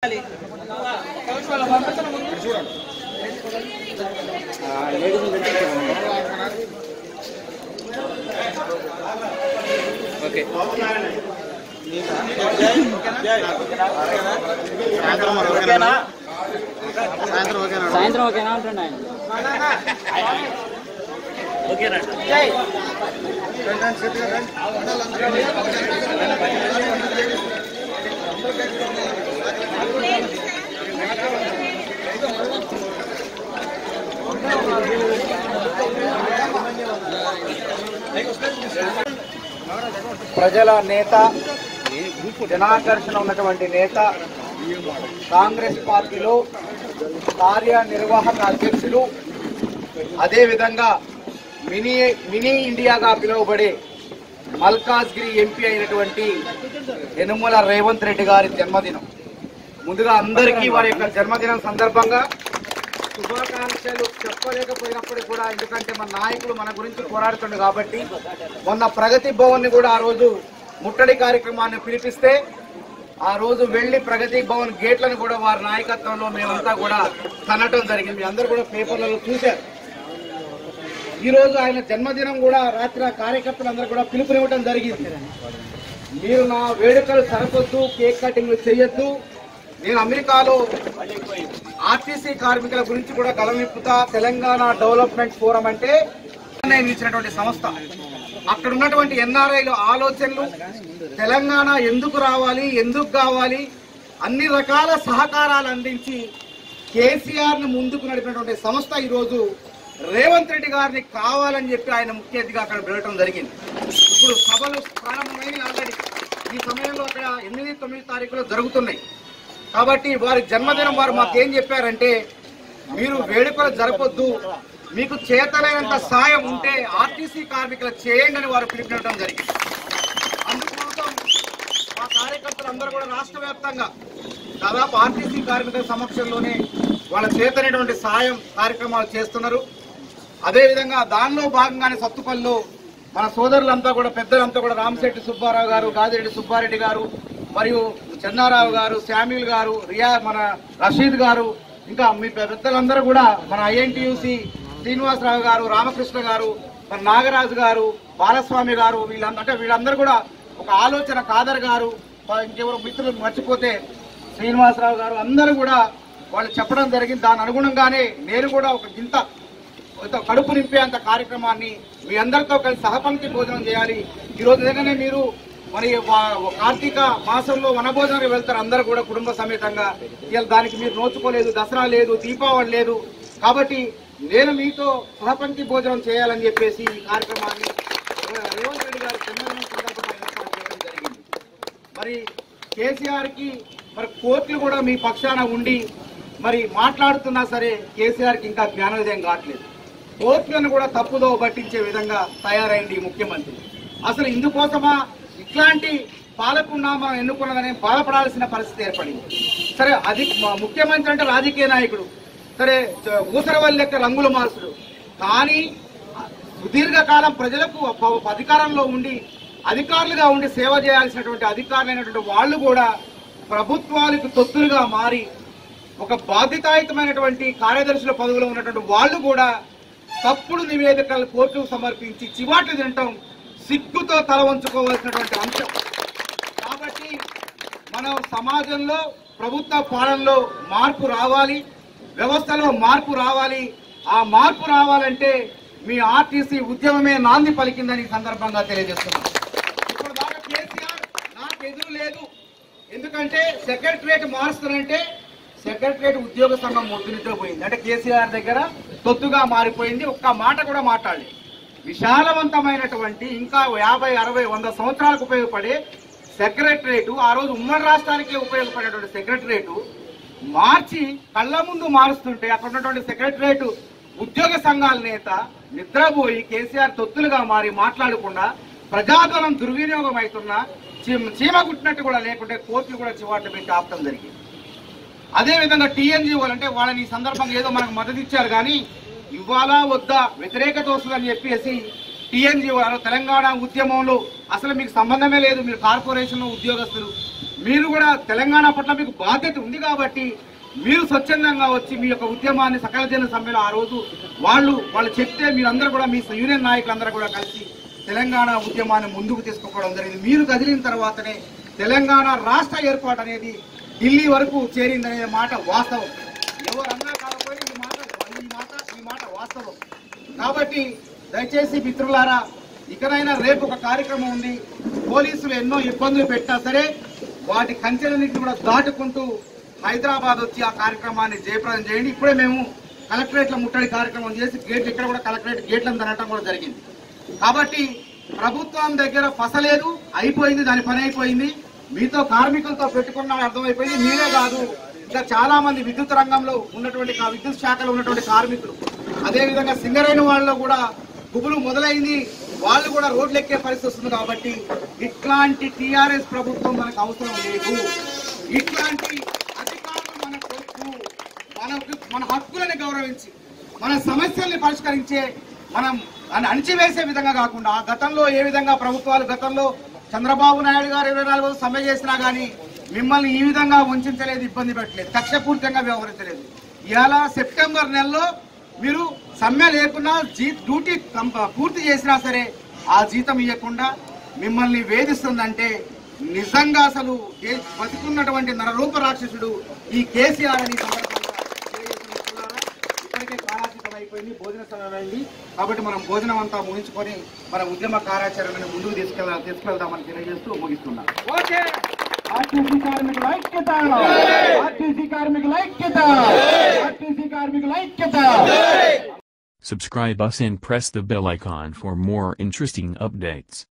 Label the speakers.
Speaker 1: Okay
Speaker 2: సాయంత్రం ఓకేనా అంటుండే ఆయన
Speaker 1: ఓకేనా
Speaker 3: ప్రజల నేత జనాకర్షణ ఉన్నటువంటి నేత కాంగ్రెస్ పార్టీలో కార్యనిర్వాహక అధ్యక్షులు అదేవిధంగా మినీ మినీ ఇండియాగా పిలువబడే మల్కాజ్గిరి ఎంపీ అయినటువంటి యనుమల రేవంత్ రెడ్డి గారి జన్మదినం ముందుగా అందరికీ వారి యొక్క జన్మదినం సందర్భంగా శుభాకాంక్షలు చెప్పలేకపోయినప్పటికీ కూడా ఎందుకంటే మన నాయకులు మన గురించి పోరాడుతుండే కాబట్టి మొన్న ప్రగతి భవన్ ని కూడా ఆ రోజు ముట్టడి కార్యక్రమాన్ని పిలిపిస్తే ఆ రోజు వెళ్లి ప్రగతి భవన్ గేట్లను కూడా వారి నాయకత్వంలో మేమంతా కూడా కనటం జరిగింది మీ అందరూ కూడా పేపర్లలో చూశారు ఈ రోజు ఆయన జన్మదినం కూడా రాత్రి ఆ కార్యకర్తలందరూ కూడా పిలుపునివ్వడం జరిగింది మీరు నా వేడుకలు సరకొద్దు కేక్ కటింగ్ చేయొద్దు నేను అమెరికాలో ఆర్టీసీ కార్మికుల గురించి కూడా గలమిప్పుతా తెలంగాణ డెవలప్మెంట్ ఫోరం అంటే నేను ఇచ్చినటువంటి సంస్థ అక్కడ ఉన్నటువంటి ఎన్ఆర్ఐలు ఆలోచనలు తెలంగాణ ఎందుకు రావాలి ఎందుకు కావాలి అన్ని రకాల సహకారాలు అందించి కేసీఆర్ ను ముందుకు నడిపినటువంటి సంస్థ ఈరోజు రేవంత్ రెడ్డి గారిని కావాలని చెప్పి ఆయన ముఖ్య అతిథిగా అక్కడ వెళ్ళడం జరిగింది ఇప్పుడు సభలు ప్రారంభమైనవి ఆల్రెడీ ఈ సమయంలో అక్కడ ఎనిమిది తొమ్మిది తారీఖులో జరుగుతున్నాయి కాబట్టి వారి జన్మదినం వారు మాకేం చెప్పారంటే మీరు వేడుకలు జరపొద్దు మీకు చేతనైనంత సాయం ఉంటే ఆర్టీసీ కార్మికులు చేయండి అని వారు పిలుపునివ్వడం జరిగింది అందుకోసం మా కార్యకర్తలు అందరూ కూడా రాష్ట్ర వ్యాప్తంగా దాదాపు ఆర్టీసీ కార్మికుల సమక్షంలోనే వాళ్ళ చేతనైనటువంటి సాయం కార్యక్రమాలు చేస్తున్నారు అదేవిధంగా దానిలో భాగంగానే సత్తుపల్లిలో మన సోదరులంతా కూడా పెద్దలంతా కూడా రామశెట్టి సుబ్బారావు గారు గాదిరెడ్డి సుబ్బారెడ్డి గారు మరియు చెన్నారావు గారు శామ్యుల్ గారు రియా మన రషీద్ గారు ఇంకా మీ పెద్దలందరూ కూడా మన ఐఎన్టీయూసి శ్రీనివాసరావు గారు రామకృష్ణ గారు మన నాగరాజు గారు బాలస్వామి గారు వీళ్ళందరూ అంటే వీళ్ళందరూ కూడా ఒక ఆలోచన కాదర్ గారు ఇంకెవరు మిత్రులు మర్చిపోతే శ్రీనివాసరావు గారు అందరూ కూడా వాళ్ళు చెప్పడం జరిగింది దాని అనుగుణంగానే నేను కూడా ఒక గింత ఒక కడుపు నింపేంత కార్యక్రమాన్ని మీ అందరితో కలిసి సహపంక్తి భోజనం చేయాలి ఈ రోజు నిజంగానే మీరు మరి వా- కార్తీక మాసంలో వనభోజనానికి వెళ్తారు అందరూ కూడా కుటుంబ సమేతంగా ఇవాళ దానికి మీరు నోచుకోలేదు దసరా లేదు దీపావళి లేదు కాబట్టి నేను మీతో సహపంక్తి భోజనం చేయాలని చెప్పేసి ఈ కార్యక్రమాన్ని రేవంత్ రెడ్డి గారి జన్మదినం సందర్భంగా ఏర్పాటు చేయడం జరిగింది మరి కేసీఆర్ కి మరి కోర్టులు కూడా మీ పక్షాన ఉండి మరి మాట్లాడుతున్నా సరే కేసీఆర్ కి ఇంకా జ్ఞానోదయం కావట్లేదు కోర్టులను కూడా తప్పుదో పట్టించే విధంగా తయారైంది ఈ ముఖ్యమంత్రి అసలు ఇందుకోసమా ఇట్లాంటి పాలకున్నా మనం ఎన్నుకున్నదని బాధపడాల్సిన పరిస్థితి ఏర్పడింది సరే అది మా- ముఖ్యమంత్రి అంటే రాజకీయ నాయకుడు సరే చ- ఊసరవల్లి లెక్క రంగులు మార్చుడు కానీ సుదీర్ఘకాలం ప్రజలకు ప- అధికారంలో ఉండి అధికారులుగా ఉండి సేవ చేయాల్సినటువంటి అధికారులైనటువంటి వాళ్ళు కూడా ప్రభుత్వాలకు తొత్తులుగా మారి ఒక బాధ్యతాయుతమైనటువంటి కార్యదర్శుల పదవిలో ఉన్నటువంటి వాళ్ళు కూడా తప్పుడు నివేదికలు కోర్టుకు సమర్పించి చివాట్లు తినటం సిగ్గుతో తల వంచుకోవాల్సినటువంటి అంశం కాబట్టి మనం సమాజంలో ప్రభుత్వ పాలనలో మార్పు రావాలి వ్యవస్థలో మార్పు రావాలి ఆ మార్పు రావాలంటే మీ ఆర్టీసీ ఉద్యమమే నాంది పలికిందని ఈ సందర్భంగా తెలియజేస్తున్నాం ఇప్పుడు దాకా కేసీఆర్ నాకు ఎదురు లేదు ఎందుకంటే సెక్రటరియట్ మారుస్తానంటే సెక్రటరియట్ ఉద్యోగ సంఘం ముద్దునితో పోయింది అంటే కేసీఆర్ దగ్గర తొత్తుగా మారిపోయింది ఒక్క మాట కూడా మాట్లాడలేదు విశాలవంతమైనటువంటి ఇంకా యాభై అరవై వంద సంవత్సరాలకు ఉపయోగపడే సెక్రటరేటు ఆ రోజు ఉమ్మడి రాష్ట్రానికే ఉపయోగపడేటువంటి సెక్రటరేటు మార్చి కళ్ళ ముందు మారుస్తుంటే అక్కడ ఉన్నటువంటి సెక్రటరేట్ ఉద్యోగ సంఘాల నేత నిద్రపోయి కేసీఆర్ తొత్తులుగా మారి మాట్లాడకుండా ప్రజాధనం దుర్వినియోగం అవుతున్నా చీమ చీమ కుట్టినట్టు కూడా లేకుంటే కోర్టులు కూడా చివాట్లు పెట్టి ఆపటం జరిగింది అదే విధంగా టీఎన్జీ వాళ్ళు అంటే వాళ్ళని ఈ సందర్భంగా ఏదో మనకు మద్దతు ఇచ్చారు కానీ ఇవ్వాలా వద్దా వ్యతిరేకత వస్తుందని చెప్పేసి టీఎన్జీ వాళ్ళు తెలంగాణ ఉద్యమంలో అసలు మీకు సంబంధమే లేదు మీరు కార్పొరేషన్ ఉద్యోగస్తులు మీరు కూడా తెలంగాణ పట్ల మీకు బాధ్యత ఉంది కాబట్టి మీరు స్వచ్ఛందంగా వచ్చి మీ యొక్క ఉద్యమాన్ని సకల జన సమ్మెలో ఆ రోజు వాళ్ళు వాళ్ళు చెప్తే మీరందరూ కూడా మీ యూనియన్ నాయకులందరూ కూడా కలిసి తెలంగాణ ఉద్యమాన్ని ముందుకు తీసుకుపోవడం జరిగింది మీరు కదిలిన తర్వాతనే తెలంగాణ రాష్ట్ర ఏర్పాటు అనేది ఢిల్లీ వరకు చేరిందనే మాట వాస్తవం ఎవరన్నా కాకపోయినా ఈ మాట ఈ మాట ఈ మాట వాస్తవం కాబట్టి దయచేసి మిత్రులారా ఇకనైనా రేపు ఒక కార్యక్రమం ఉంది పోలీసులు ఎన్నో ఇబ్బందులు పెట్టినా సరే వాటి కంచెలన్నింటిని కూడా దాటుకుంటూ హైదరాబాద్ వచ్చి ఆ కార్యక్రమాన్ని జయప్రదం చేయండి ఇప్పుడే మేము కలెక్టరేట్ల ముట్టడి కార్యక్రమం చేసి గేట్లు ఇక్కడ కూడా కలెక్టరేట్ గేట్లను తనటం కూడా జరిగింది కాబట్టి ప్రభుత్వం దగ్గర ఫసలేదు అయిపోయింది దాని పని అయిపోయింది మీతో కార్మికులతో పెట్టుకున్న అర్థమైపోయింది మీరే కాదు ఇంకా చాలా మంది విద్యుత్ రంగంలో ఉన్నటువంటి కా- విద్యుత్ శాఖలో ఉన్నటువంటి కార్మికులు అదే విధంగా సింగరైన వాళ్ళలో కూడా గుబులు మొదలైంది వాళ్ళు కూడా రోడ్లు ఎక్కే పరిస్థితి వస్తుంది కాబట్టి ఇట్లాంటి టిఆర్ఎస్ ప్రభుత్వం మనకు అవసరం లేదు ఇట్లాంటి అధికారులు మన కొరకు మన మన హక్కులను గౌరవించి మన సమస్యల్ని పరిష్కరించే మనం అని అణిచివేసే విధంగా కాకుండా గతంలో ఏ విధంగా ప్రభుత్వాలు గతంలో చంద్రబాబు నాయుడు గారు ఇరవై నాలుగు రోజులు సమ్మె చేసినా గానీ మిమ్మల్ని ఈ విధంగా వంచలేదు ఇబ్బంది పెట్టలేదు కక్షపూర్తికంగా వ్యవహరించలేదు ఇవాళ సెప్టెంబర్ నెలలో మీరు సమ్మె లేకున్నా జీ డ్యూటీ కంప- పూర్తి చేసినా సరే ఆ జీతం ఇవ్వకుండా మిమ్మల్ని వేధిస్తుందంటే నిజంగా అసలు ఏ- బతికున్నటువంటి నరరూప రాక్షసుడు ఈ కేసీఆర్ అని సందర్భంగా తెలియజేస్తున్నారు. ఇప్పటికే కాలాతీతం అయిపోయింది భోజన సమయం అయింది కాబట్టి మనం భోజనం అంతా ముగించుకొని మన ఉద్యమ కార్యాచరణను ముందుకు తీసుకెళ్ళ తీసుకెళ్దామని తెలియజేస్తూ ముగిస్తున్నాం ఓకే ఆర్టీసీ కార్మికుల ఐక్యత ఆర్టీసీ కార్మికుల ఐక్యత ఆర్టీసీ కార్మికుల ఐక్యత
Speaker 4: Subscribe us and press the bell icon for more interesting updates.